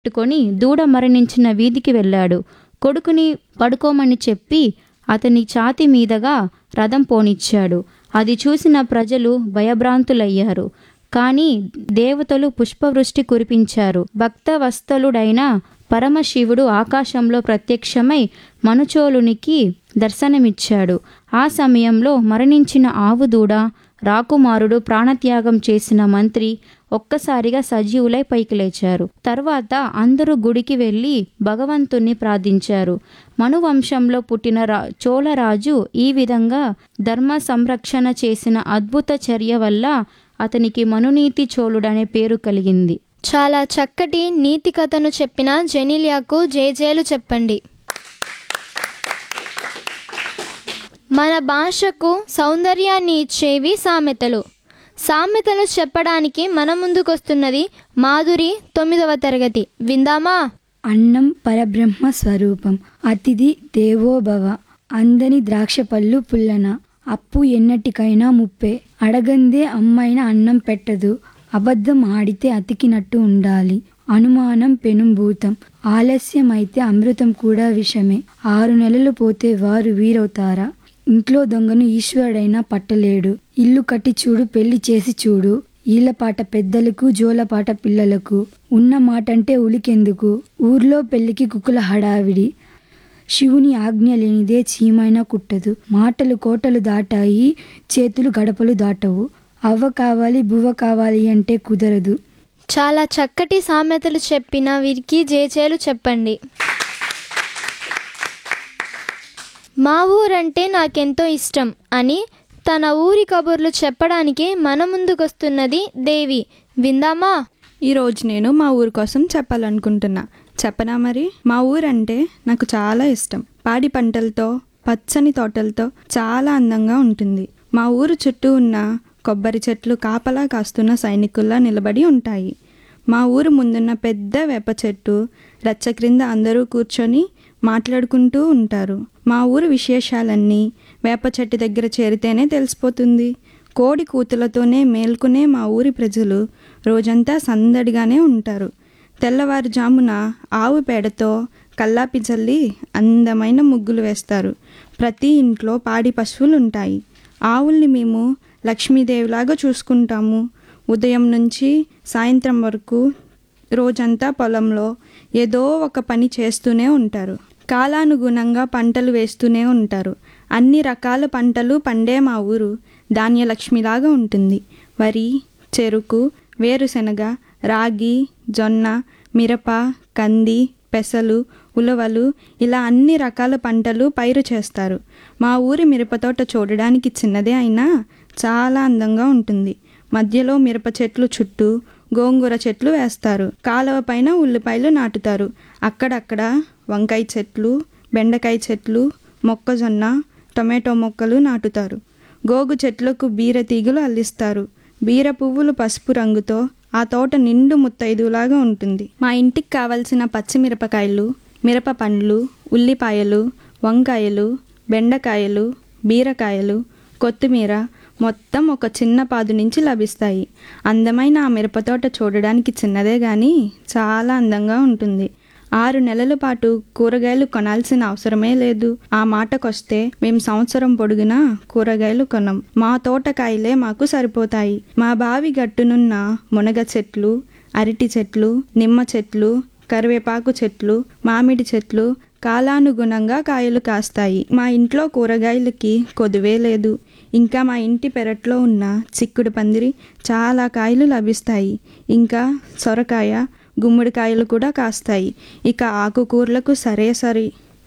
పెట్టుకొని దూడ మరణించిన వీధికి వెళ్ళాడు కొడుకుని పడుకోమని చెప్పి అతని ఛాతి మీదగా రథం పోనిచ్చాడు అది చూసిన ప్రజలు భయభ్రాంతులయ్యారు కానీ దేవతలు పుష్పవృష్టి కురిపించారు భక్తవత్సలుడైన పరమశివుడు ఆకాశంలో ప్రత్యక్షమై మనుచోలునికి దర్శనమిచ్చాడు ఆ సమయంలో మరణించిన ఆవు దూడ రాకుమారుడు ప్రాణత్యాగం చేసిన మంత్రి ఒక్కసారిగా సజీవులై పైకి లేచారు తర్వాత అందరూ గుడికి వెళ్ళి భగవంతుణ్ణి ప్రార్థించారు మనువంశంలో పుట్టిన రా చోళరాజు ఈ విధంగా ధర్మ సంరక్షణ చేసిన అద్భుత చర్య వల్ల అతనికి మనునీతి చోళుడనే పేరు కలిగింది చాలా చక్కటి నీతి కథను చెప్పిన జెనిలియాకు జేజేలు చెప్పండి మన భాషకు సౌందర్యాన్ని ఇచ్చేవి సామెతలు సామెతలు చెప్పడానికి మన ముందుకొస్తున్నది మాధురి తొమ్మిదవ తరగతి విందామా అన్నం పరబ్రహ్మ స్వరూపం అతిథి దేవోభవ అందని ద్రాక్ష పళ్ళు పుల్లన అప్పు ఎన్నటికైనా ముప్పే అడగందే అమ్మైన అన్నం పెట్టదు అబద్ధం ఆడితే అతికినట్టు ఉండాలి అనుమానం పెనుభూతం ఆలస్యమైతే అమృతం కూడా విషమే ఆరు నెలలు పోతే వారు వీరవుతారా ఇంట్లో దొంగను ఈశ్వరుడైనా పట్టలేడు ఇల్లు కట్టి చూడు పెళ్లి చేసి చూడు ఈలపాట పెద్దలకు జోలపాట పిల్లలకు ఉన్న మాటంటే ఉలికెందుకు ఊర్లో పెళ్లికి కుకుల హడావిడి శివుని ఆజ్ఞ లేనిదే చీమైనా కుట్టదు మాటలు కోటలు దాటాయి చేతులు గడపలు దాటవు అవ్వ కావాలి బువ్వ కావాలి అంటే కుదరదు చాలా చక్కటి సామెతలు చెప్పిన వీరికి జేజేలు చెప్పండి మా ఊరంటే నాకెంతో ఇష్టం అని తన ఊరి కబుర్లు చెప్పడానికి మన ముందుకొస్తున్నది దేవి విందామా ఈరోజు నేను మా ఊరు కోసం చెప్పాలనుకుంటున్నా చెప్పనా మరి మా ఊరంటే నాకు చాలా ఇష్టం పాడి పంటలతో పచ్చని తోటలతో చాలా అందంగా ఉంటుంది మా ఊరు చుట్టూ ఉన్న కొబ్బరి చెట్లు కాపలా కాస్తున్న సైనికుల్లా నిలబడి ఉంటాయి మా ఊరు ముందున్న పెద్ద వేప చెట్టు రచ్చ క్రింద అందరూ కూర్చొని మాట్లాడుకుంటూ ఉంటారు మా ఊరు విశేషాలన్నీ వేప చెట్టు దగ్గర చేరితేనే తెలిసిపోతుంది కోడి కూతులతోనే మేల్కొనే మా ఊరి ప్రజలు రోజంతా సందడిగానే ఉంటారు తెల్లవారుజామున ఆవు పేడతో కల్లాపి చల్లి అందమైన ముగ్గులు వేస్తారు ప్రతి ఇంట్లో పాడి పశువులు ఉంటాయి ఆవుల్ని మేము లక్ష్మీదేవిలాగా చూసుకుంటాము ఉదయం నుంచి సాయంత్రం వరకు రోజంతా పొలంలో ఏదో ఒక పని చేస్తూనే ఉంటారు కాలానుగుణంగా పంటలు వేస్తూనే ఉంటారు అన్ని రకాల పంటలు పండే మా ఊరు ధాన్యలక్ష్మిలాగా ఉంటుంది వరి చెరుకు వేరుశనగ రాగి జొన్న మిరప కంది పెసలు ఉలవలు ఇలా అన్ని రకాల పంటలు పైరు చేస్తారు మా ఊరి మిరపతోట చూడడానికి చిన్నదే అయినా చాలా అందంగా ఉంటుంది మధ్యలో మిరప చెట్లు చుట్టూ గోంగూర చెట్లు వేస్తారు కాలువ పైన ఉల్లిపాయలు నాటుతారు అక్కడక్కడ వంకాయ చెట్లు బెండకాయ చెట్లు మొక్కజొన్న టొమాటో మొక్కలు నాటుతారు గోగు చెట్లకు బీర తీగలు అల్లిస్తారు బీర పువ్వులు పసుపు రంగుతో ఆ తోట నిండు ముత్తైదులాగా ఉంటుంది మా ఇంటికి కావలసిన పచ్చిమిరపకాయలు మిరప పండ్లు ఉల్లిపాయలు వంకాయలు బెండకాయలు బీరకాయలు కొత్తిమీర మొత్తం ఒక చిన్న పాదు నుంచి లభిస్తాయి అందమైన ఆ మిరపతోట చూడడానికి చిన్నదే కానీ చాలా అందంగా ఉంటుంది ఆరు నెలల పాటు కూరగాయలు కొనాల్సిన అవసరమే లేదు ఆ మాటకొస్తే మేము సంవత్సరం పొడుగునా కూరగాయలు కొనం మా తోటకాయలే మాకు సరిపోతాయి మా బావి గట్టునున్న మునగ చెట్లు అరటి చెట్లు నిమ్మ చెట్లు కరివేపాకు చెట్లు మామిడి చెట్లు కాలానుగుణంగా కాయలు కాస్తాయి మా ఇంట్లో కూరగాయలకి కొదువే లేదు ఇంకా మా ఇంటి పెరట్లో ఉన్న చిక్కుడు పందిరి చాలా కాయలు లభిస్తాయి ఇంకా సొరకాయ గుమ్మడికాయలు కూడా కాస్తాయి ఇక ఆకుకూరలకు సరే సరి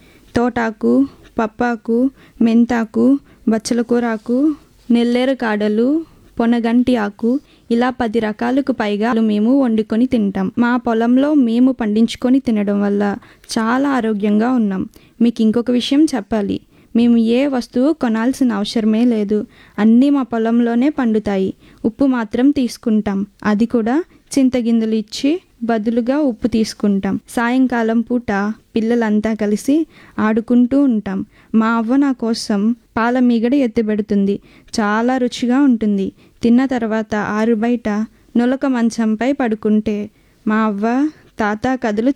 తోటాకు పప్పాకు మెంతాకు బచ్చల కూరాకు నెల్లేరు కాడలు పొనగంటి ఆకు ఇలా పది రకాలకు పైగా మేము వండుకొని తింటాం మా పొలంలో మేము పండించుకొని తినడం వల్ల చాలా ఆరోగ్యంగా ఉన్నాం మీకు ఇంకొక విషయం చెప్పాలి మేము ఏ వస్తువు కొనాల్సిన అవసరమే లేదు అన్నీ మా పొలంలోనే పండుతాయి ఉప్పు మాత్రం తీసుకుంటాం అది కూడా చింతగింజలు ఇచ్చి బదులుగా ఉప్పు తీసుకుంటాం సాయంకాలం పూట పిల్లలంతా కలిసి ఆడుకుంటూ ఉంటాం మా అవ్వ నా కోసం పాల మీగడ ఎత్తిపెడుతుంది చాలా రుచిగా ఉంటుంది తిన్న తర్వాత ఆరు బయట నులక మంచంపై పడుకుంటే మా అవ్వ తాత కథలు